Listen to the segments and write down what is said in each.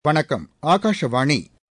வணக்கம் ஆகாஷவாணி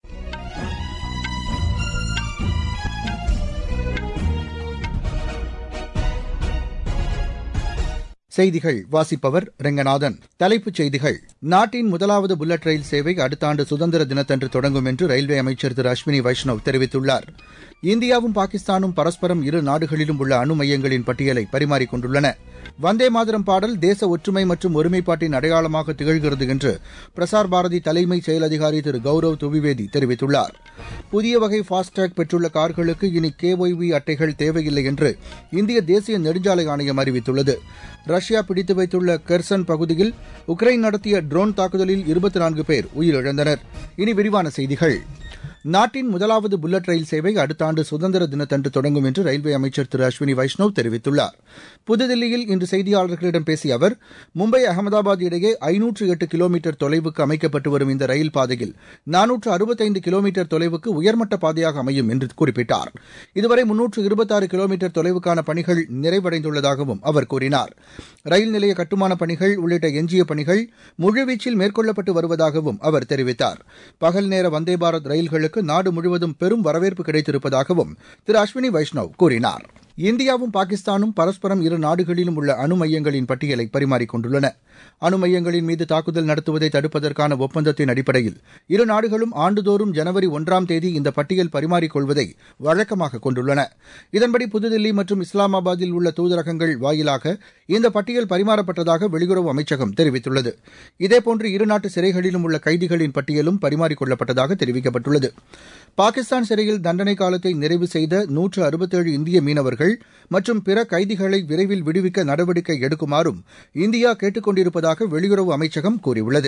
செய்திகள் வாசிப்பவர் ரெங்கநாதன் தலைப்புச் செய்திகள் நாட்டின் முதலாவது புல்லட் ரயில் சேவை அடுத்த ஆண்டு சுதந்திர தினத்தன்று தொடங்கும் என்று ரயில்வே அமைச்சர் திரு அஸ்வினி வைஷ்ணவ் தெரிவித்துள்ளார் இந்தியாவும் பாகிஸ்தானும் பரஸ்பரம் இரு நாடுகளிலும் உள்ள அணு மையங்களின் பட்டியலை பரிமாறிக் கொண்டுள்ளன வந்தே மாதரம் பாடல் தேச ஒற்றுமை மற்றும் ஒருமைப்பாட்டின் அடையாளமாக திகழ்கிறது என்று பிரசார் பாரதி தலைமை செயல் அதிகாரி திரு கௌரவ் துவிவேதி தெரிவித்துள்ளார் புதிய வகை ஃபாஸ்டேக் பெற்றுள்ள கார்களுக்கு இனி கேஒய்வி அட்டைகள் தேவையில்லை என்று இந்திய தேசிய நெடுஞ்சாலை ஆணையம் அறிவித்துள்ளது ரஷ்யா பிடித்து வைத்துள்ள கெர்சன் பகுதியில் உக்ரைன் நடத்திய ட்ரோன் தாக்குதலில் இருபத்தி நான்கு பேர் உயிரிழந்தனர் இனி விரிவான செய்திகள் நாட்டின் முதலாவது புல்லட் ரயில் சேவை அடுத்த ஆண்டு சுதந்திர தினத்தன்று தொடங்கும் என்று ரயில்வே அமைச்சர் திரு அஸ்வினி வைஷ்ணவ் தெரிவித்துள்ளார் புதுதில்லியில் இன்று செய்தியாளர்களிடம் பேசிய அவர் மும்பை அகமதாபாத் இடையே ஐநூற்று எட்டு கிலோமீட்டர் தொலைவுக்கு அமைக்கப்பட்டு வரும் இந்த ரயில் பாதையில் நானூற்று அறுபத்தைந்து கிலோமீட்டர் தொலைவுக்கு உயர்மட்ட பாதையாக அமையும் என்று குறிப்பிட்டார் இதுவரை முன்னூற்று இருபத்தாறு கிலோமீட்டர் தொலைவுக்கான பணிகள் நிறைவடைந்துள்ளதாகவும் அவர் கூறினார் ரயில் நிலைய கட்டுமானப் பணிகள் உள்ளிட்ட எஞ்சிய பணிகள் முழுவீச்சில் மேற்கொள்ளப்பட்டு வருவதாகவும் அவர் தெரிவித்தார் பகல் நேர வந்தே பாரத் ரயில்களுக்கு நாடு முழுவதும் பெரும் வரவேற்பு கிடைத்திருப்பதாகவும் திரு அஸ்வினி வைஷ்ணவ் கூறினார் இந்தியாவும் பாகிஸ்தானும் பரஸ்பரம் இரு நாடுகளிலும் உள்ள அணு மையங்களின் பட்டியலை பரிமாறிக் கொண்டுள்ளன அணு மையங்களின் மீது தாக்குதல் நடத்துவதை தடுப்பதற்கான ஒப்பந்தத்தின் அடிப்படையில் இரு நாடுகளும் ஆண்டுதோறும் ஜனவரி ஒன்றாம் தேதி இந்த பட்டியல் பரிமாறிக் கொள்வதை வழக்கமாக கொண்டுள்ளன இதன்படி புதுதில்லி மற்றும் இஸ்லாமாபாத்தில் உள்ள தூதரகங்கள் வாயிலாக இந்த பட்டியல் பரிமாறப்பட்டதாக வெளியுறவு அமைச்சகம் தெரிவித்துள்ளது இதேபோன்று இருநாட்டு சிறைகளிலும் உள்ள கைதிகளின் பட்டியலும் பரிமாறிக் கொள்ளப்பட்டதாக தெரிவிக்கப்பட்டுள்ளது பாகிஸ்தான் சிறையில் தண்டனை காலத்தை நிறைவு செய்த நூற்று அறுபத்தேழு இந்திய மீனவர்கள் மற்றும் பிற கைதிகளை விரைவில் விடுவிக்க நடவடிக்கை எடுக்குமாறும் இந்தியா கேட்டுக் கொண்டிருப்பதாக வெளியுறவு அமைச்சகம் கூறியுள்ளது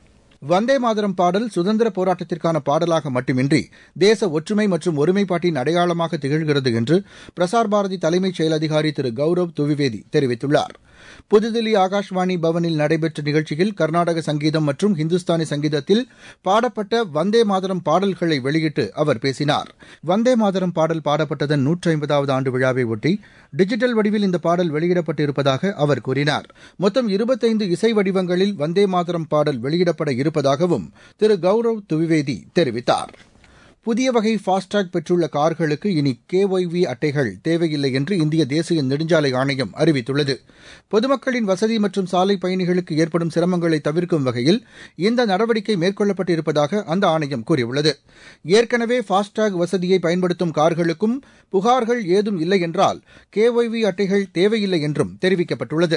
வந்தே மாதரம் பாடல் சுதந்திர போராட்டத்திற்கான பாடலாக மட்டுமின்றி தேச ஒற்றுமை மற்றும் ஒருமைப்பாட்டின் அடையாளமாக திகழ்கிறது என்று பிரசார் பாரதி தலைமைச் செயல் அதிகாரி திரு கௌரவ் துவிவேதி தெரிவித்துள்ளார் புதுதில்லி ஆகாஷ்வாணி பவனில் நடைபெற்ற நிகழ்ச்சியில் கர்நாடக சங்கீதம் மற்றும் ஹிந்துஸ்தானி சங்கீதத்தில் பாடப்பட்ட வந்தே மாதரம் பாடல்களை வெளியிட்டு அவர் பேசினார் வந்தே மாதரம் பாடல் பாடப்பட்டதன் நூற்றி ஐம்பதாவது ஆண்டு விழாவை ஒட்டி டிஜிட்டல் வடிவில் இந்த பாடல் வெளியிடப்பட்டு இருப்பதாக அவர் கூறினார் மொத்தம் இருபத்தைந்து இசை வடிவங்களில் வந்தே மாதரம் பாடல் வெளியிடப்பட இருப்பதாகவும் திரு கௌரவ் துவிவேதி தெரிவித்தார் புதிய வகை ஃபாஸ்டேக் பெற்றுள்ள கார்களுக்கு இனி கேஒய்வி அட்டைகள் தேவையில்லை என்று இந்திய தேசிய நெடுஞ்சாலை ஆணையம் அறிவித்துள்ளது பொதுமக்களின் வசதி மற்றும் சாலை பயணிகளுக்கு ஏற்படும் சிரமங்களை தவிர்க்கும் வகையில் இந்த நடவடிக்கை மேற்கொள்ளப்பட்டு இருப்பதாக அந்த ஆணையம் கூறியுள்ளது ஏற்கனவே ஃபாஸ்டேக் வசதியை பயன்படுத்தும் கார்களுக்கும் புகார்கள் ஏதும் இல்லை என்றால் கேஒய்வி அட்டைகள் தேவையில்லை என்றும் தெரிவிக்கப்பட்டுள்ளது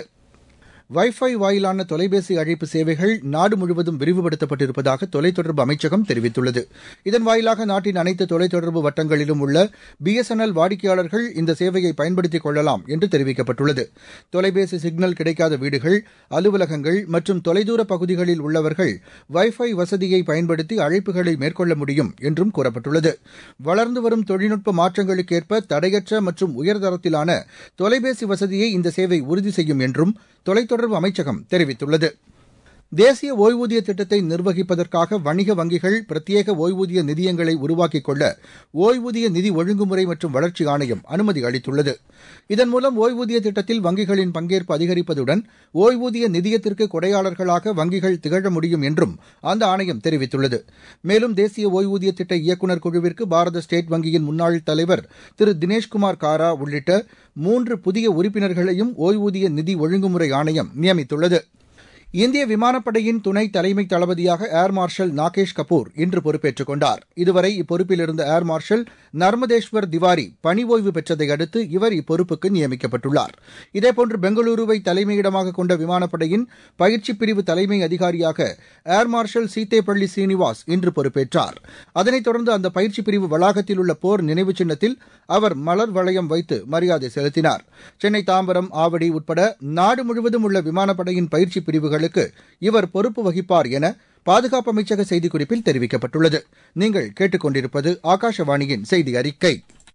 வைஃபை வாயிலான தொலைபேசி அழைப்பு சேவைகள் நாடு முழுவதும் விரிவுபடுத்தப்பட்டிருப்பதாக தொலைத்தொடர்பு அமைச்சகம் தெரிவித்துள்ளது இதன் வாயிலாக நாட்டின் அனைத்து தொலைத்தொடர்பு வட்டங்களிலும் உள்ள பிஎஸ்என்எல் வாடிக்கையாளர்கள் இந்த சேவையை பயன்படுத்திக் கொள்ளலாம் என்று தெரிவிக்கப்பட்டுள்ளது தொலைபேசி சிக்னல் கிடைக்காத வீடுகள் அலுவலகங்கள் மற்றும் தொலைதூர பகுதிகளில் உள்ளவர்கள் வைஃபை வசதியை பயன்படுத்தி அழைப்புகளை மேற்கொள்ள முடியும் என்றும் கூறப்பட்டுள்ளது வளர்ந்து வரும் தொழில்நுட்ப மாற்றங்களுக்கேற்ப தடையற்ற மற்றும் உயர்தரத்திலான தொலைபேசி வசதியை இந்த சேவை உறுதி செய்யும் என்றும் தொலைத்தொடர்பு அமைச்சகம் தெரிவித்துள்ளது தேசிய ஓய்வூதிய திட்டத்தை நிர்வகிப்பதற்காக வணிக வங்கிகள் பிரத்யேக ஓய்வூதிய நிதியங்களை உருவாக்கிக் கொள்ள ஓய்வூதிய நிதி ஒழுங்குமுறை மற்றும் வளர்ச்சி ஆணையம் அனுமதி அளித்துள்ளது இதன் மூலம் ஓய்வூதிய திட்டத்தில் வங்கிகளின் பங்கேற்பு அதிகரிப்பதுடன் ஓய்வூதிய நிதியத்திற்கு கொடையாளர்களாக வங்கிகள் திகழ முடியும் என்றும் அந்த ஆணையம் தெரிவித்துள்ளது மேலும் தேசிய ஓய்வூதிய திட்ட இயக்குநர் குழுவிற்கு பாரத ஸ்டேட் வங்கியின் முன்னாள் தலைவர் திரு தினேஷ்குமார் காரா உள்ளிட்ட மூன்று புதிய உறுப்பினர்களையும் ஓய்வூதிய நிதி ஒழுங்குமுறை ஆணையம் நியமித்துள்ளது இந்திய விமானப்படையின் துணை தலைமை தளபதியாக ஏர் மார்ஷல் நாகேஷ் கபூர் இன்று பொறுப்பேற்றுக் கொண்டார் இதுவரை இப்பொறுப்பில் இருந்த ஏர் மார்ஷல் நர்மதேஸ்வர் திவாரி பணி ஓய்வு பெற்றதை அடுத்து இவர் இப்பொறுப்புக்கு நியமிக்கப்பட்டுள்ளார் இதேபோன்று பெங்களூருவை தலைமையிடமாக கொண்ட விமானப்படையின் பயிற்சி பிரிவு தலைமை அதிகாரியாக ஏர் மார்ஷல் சீத்தேப்பள்ளி சீனிவாஸ் இன்று பொறுப்பேற்றார் அதனைத் தொடர்ந்து அந்த பயிற்சி பிரிவு வளாகத்தில் உள்ள போர் நினைவு சின்னத்தில் அவர் மலர் வளையம் வைத்து மரியாதை செலுத்தினார் சென்னை தாம்பரம் ஆவடி உட்பட நாடு முழுவதும் உள்ள விமானப்படையின் பயிற்சி பிரிவுகளுக்கு இவர் பொறுப்பு வகிப்பார் என பாதுகாப்பு அமைச்சக செய்திக்குறிப்பில் தெரிவிக்கப்பட்டுள்ளது நீங்கள் கேட்டுக்கொண்டிருப்பது ஆகாஷவாணியின் செய்தி அறிக்கை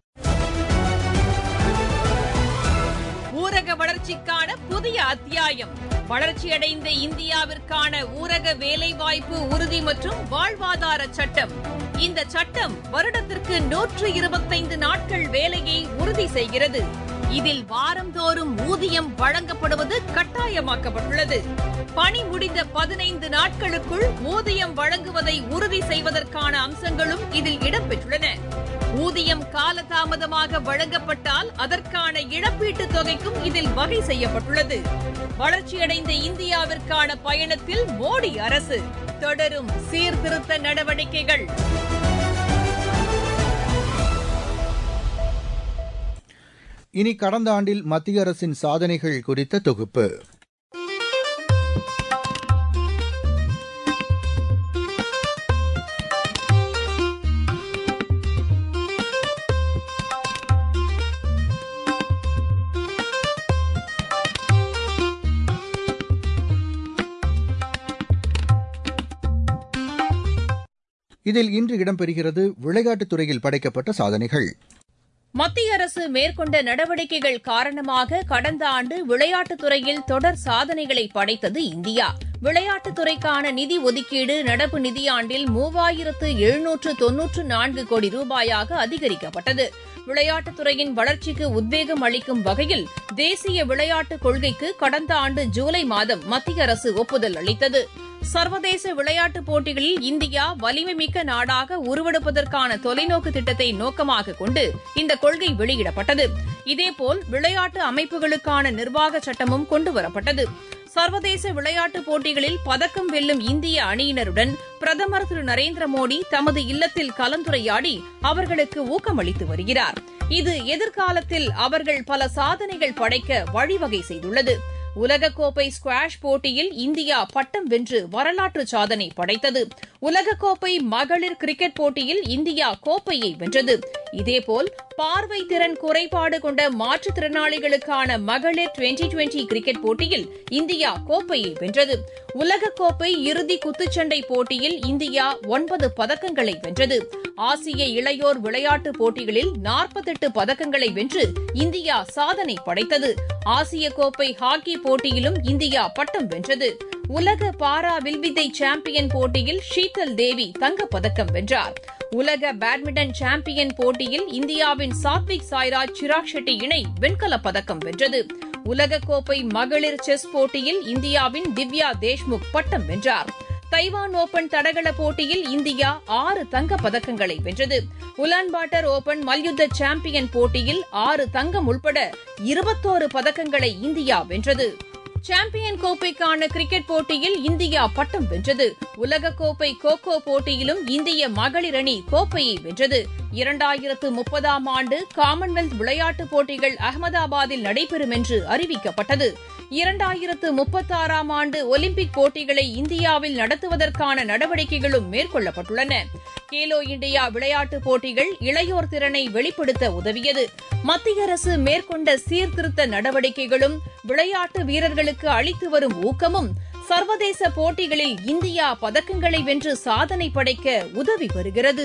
ஊரக வளர்ச்சிக்கான புதிய அத்தியாயம் வளர்ச்சியடைந்த இந்தியாவிற்கான ஊரக வேலைவாய்ப்பு உறுதி மற்றும் வாழ்வாதார சட்டம் இந்த சட்டம் வருடத்திற்கு நூற்று இருபத்தைந்து நாட்கள் வேலையை உறுதி செய்கிறது இதில் வாரந்தோறும் ஊதியம் வழங்கப்படுவது கட்டாயமாக்கப்பட்டுள்ளது பணி முடிந்த பதினைந்து நாட்களுக்குள் ஊதியம் வழங்குவதை உறுதி செய்வதற்கான அம்சங்களும் இதில் இடம்பெற்றுள்ளன ஊதியம் காலதாமதமாக வழங்கப்பட்டால் அதற்கான இழப்பீட்டுத் தொகைக்கும் இதில் வகை செய்யப்பட்டுள்ளது வளர்ச்சியடைந்த இந்தியாவிற்கான பயணத்தில் மோடி அரசு தொடரும் சீர்திருத்த நடவடிக்கைகள் இனி கடந்த ஆண்டில் மத்திய அரசின் சாதனைகள் குறித்த தொகுப்பு இதில் இன்று இடம்பெறுகிறது விளையாட்டுத் துறையில் படைக்கப்பட்ட சாதனைகள் மத்திய அரசு மேற்கொண்ட நடவடிக்கைகள் காரணமாக கடந்த ஆண்டு விளையாட்டுத் துறையில் தொடர் சாதனைகளை படைத்தது இந்தியா விளையாட்டுத் துறைக்கான நிதி ஒதுக்கீடு நடப்பு நிதியாண்டில் மூவாயிரத்து எழுநூற்று தொன்னூற்று நான்கு கோடி ரூபாயாக அதிகரிக்கப்பட்டது விளையாட்டுத் துறையின் வளர்ச்சிக்கு உத்வேகம் அளிக்கும் வகையில் தேசிய விளையாட்டுக் கொள்கைக்கு கடந்த ஆண்டு ஜூலை மாதம் மத்திய அரசு ஒப்புதல் அளித்தது சர்வதேச விளையாட்டுப் போட்டிகளில் இந்தியா வலிமைமிக்க நாடாக உருவெடுப்பதற்கான தொலைநோக்கு திட்டத்தை நோக்கமாக கொண்டு இந்த கொள்கை வெளியிடப்பட்டது இதேபோல் விளையாட்டு அமைப்புகளுக்கான நிர்வாக சட்டமும் கொண்டுவரப்பட்டது சர்வதேச விளையாட்டுப் போட்டிகளில் பதக்கம் வெல்லும் இந்திய அணியினருடன் பிரதமர் திரு நரேந்திர மோடி தமது இல்லத்தில் கலந்துரையாடி அவர்களுக்கு ஊக்கமளித்து வருகிறார் இது எதிர்காலத்தில் அவர்கள் பல சாதனைகள் படைக்க வழிவகை செய்துள்ளது உலகக்கோப்பை ஸ்குவாஷ் போட்டியில் இந்தியா பட்டம் வென்று வரலாற்று சாதனை படைத்தது உலகக்கோப்பை மகளிர் கிரிக்கெட் போட்டியில் இந்தியா கோப்பையை வென்றது இதேபோல் பார்வை திறன் குறைபாடு கொண்ட மாற்றுத்திறனாளிகளுக்கான மகளிர் டுவெண்டி டுவெண்டி கிரிக்கெட் போட்டியில் இந்தியா கோப்பையை வென்றது உலகக்கோப்பை இறுதி குத்துச்சண்டை போட்டியில் இந்தியா ஒன்பது பதக்கங்களை வென்றது ஆசிய இளையோர் விளையாட்டுப் போட்டிகளில் நாற்பத்தெட்டு பதக்கங்களை வென்று இந்தியா சாதனை படைத்தது ஆசிய கோப்பை ஹாக்கி போட்டியிலும் இந்தியா பட்டம் வென்றது உலக பாரா வில்வித்தை சாம்பியன் போட்டியில் ஷீதல் தேவி தங்கப்பதக்கம் வென்றார் உலக பேட்மிண்டன் சாம்பியன் போட்டியில் இந்தியாவின் சாத்விக் சாய்ராஜ் சிராக் ஷெட்டி இணை வெண்கலப் பதக்கம் வென்றது உலகக்கோப்பை மகளிர் செஸ் போட்டியில் இந்தியாவின் திவ்யா தேஷ்முக் பட்டம் வென்றார் தைவான் ஓபன் தடகள போட்டியில் இந்தியா ஆறு தங்கப் பதக்கங்களை வென்றது உலான்பாட்டர் ஓபன் மல்யுத்த சாம்பியன் போட்டியில் ஆறு தங்கம் உள்பட இருபத்தோரு பதக்கங்களை இந்தியா வென்றது சாம்பியன் கோப்பைக்கான கிரிக்கெட் போட்டியில் இந்தியா பட்டம் வென்றது உலகக்கோப்பை கோகோ போட்டியிலும் இந்திய மகளிர் அணி கோப்பையை வென்றது இரண்டாயிரத்து முப்பதாம் ஆண்டு காமன்வெல்த் விளையாட்டுப் போட்டிகள் அகமதாபாத்தில் நடைபெறும் என்று அறிவிக்கப்பட்டது இரண்டாயிரத்து முப்பத்தாறாம் ஆண்டு ஒலிம்பிக் போட்டிகளை இந்தியாவில் நடத்துவதற்கான நடவடிக்கைகளும் மேற்கொள்ளப்பட்டுள்ளன கேலோ இந்தியா விளையாட்டுப் போட்டிகள் இளையோர் திறனை வெளிப்படுத்த உதவியது மத்திய அரசு மேற்கொண்ட சீர்திருத்த நடவடிக்கைகளும் விளையாட்டு வீரர்களுக்கு அளித்து வரும் ஊக்கமும் சர்வதேச போட்டிகளில் இந்தியா பதக்கங்களை வென்று சாதனை படைக்க உதவி வருகிறது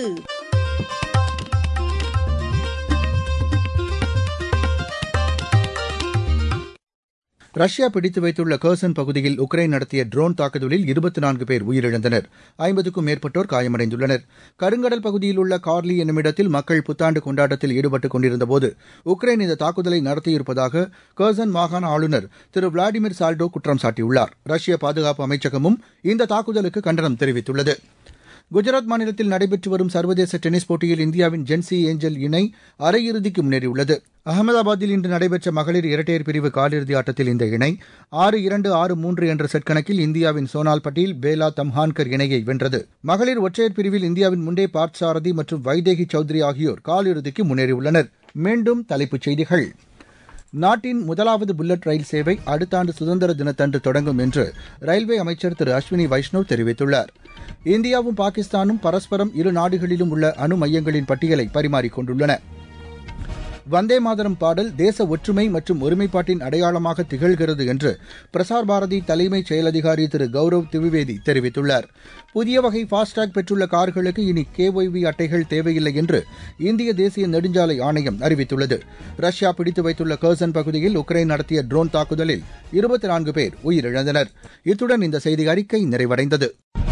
ரஷ்யா பிடித்து வைத்துள்ள கர்சன் பகுதியில் உக்ரைன் நடத்திய ட்ரோன் தாக்குதலில் இருபத்தி நான்கு பேர் உயிரிழந்தனர் ஐம்பதுக்கும் மேற்பட்டோர் காயமடைந்துள்ளனர் கருங்கடல் பகுதியில் உள்ள கார்லி என்னுமிடத்தில் மக்கள் புத்தாண்டு கொண்டாட்டத்தில் ஈடுபட்டுக் கொண்டிருந்தபோது உக்ரைன் இந்த தாக்குதலை நடத்தியிருப்பதாக கர்சன் மாகாண ஆளுநர் திரு விளாடிமிர் சால்டோ குற்றம் சாட்டியுள்ளார் ரஷ்ய பாதுகாப்பு அமைச்சகமும் இந்த தாக்குதலுக்கு கண்டனம் தெரிவித்துள்ளது குஜராத் மாநிலத்தில் நடைபெற்று வரும் சர்வதேச டென்னிஸ் போட்டியில் இந்தியாவின் ஜென்சி ஏஞ்சல் இணை அரையிறுதிக்கு முன்னேறியுள்ளது அகமதாபாத்தில் இன்று நடைபெற்ற மகளிர் இரட்டையர் பிரிவு காலிறுதி ஆட்டத்தில் இந்த இணை ஆறு இரண்டு ஆறு மூன்று என்ற செட் கணக்கில் இந்தியாவின் சோனால் பட்டேல் பேலா தம்ஹான்கர் இணையை வென்றது மகளிர் ஒற்றையர் பிரிவில் இந்தியாவின் முண்டே பார்த்சாரதி மற்றும் வைதேகி சௌத்ரி ஆகியோர் காலிறுதிக்கு முன்னேறியுள்ளனர் மீண்டும் தலைப்புச் செய்திகள் நாட்டின் முதலாவது புல்லட் ரயில் சேவை அடுத்த ஆண்டு சுதந்திர தினத்தன்று தொடங்கும் என்று ரயில்வே அமைச்சர் திரு அஸ்வினி வைஷ்ணவ் தெரிவித்துள்ளார் இந்தியாவும் பாகிஸ்தானும் பரஸ்பரம் இரு நாடுகளிலும் உள்ள அணு மையங்களின் பட்டியலை பரிமாறிக்கொண்டுள்ளன வந்தே மாதரம் பாடல் தேச ஒற்றுமை மற்றும் ஒருமைப்பாட்டின் அடையாளமாக திகழ்கிறது என்று பிரசார் பாரதி தலைமைச் செயலதிகாரி திரு கௌரவ் திவிவேதி தெரிவித்துள்ளார் புதிய வகை ஃபாஸ்டேக் பெற்றுள்ள கார்களுக்கு இனி கேஒய்வி அட்டைகள் தேவையில்லை என்று இந்திய தேசிய நெடுஞ்சாலை ஆணையம் அறிவித்துள்ளது ரஷ்யா பிடித்து வைத்துள்ள கர்சன் பகுதியில் உக்ரைன் நடத்திய ட்ரோன் தாக்குதலில் இருபத்தி நான்கு பேர் உயிரிழந்தனர் இத்துடன் இந்த செய்தி அறிக்கை நிறைவடைந்தது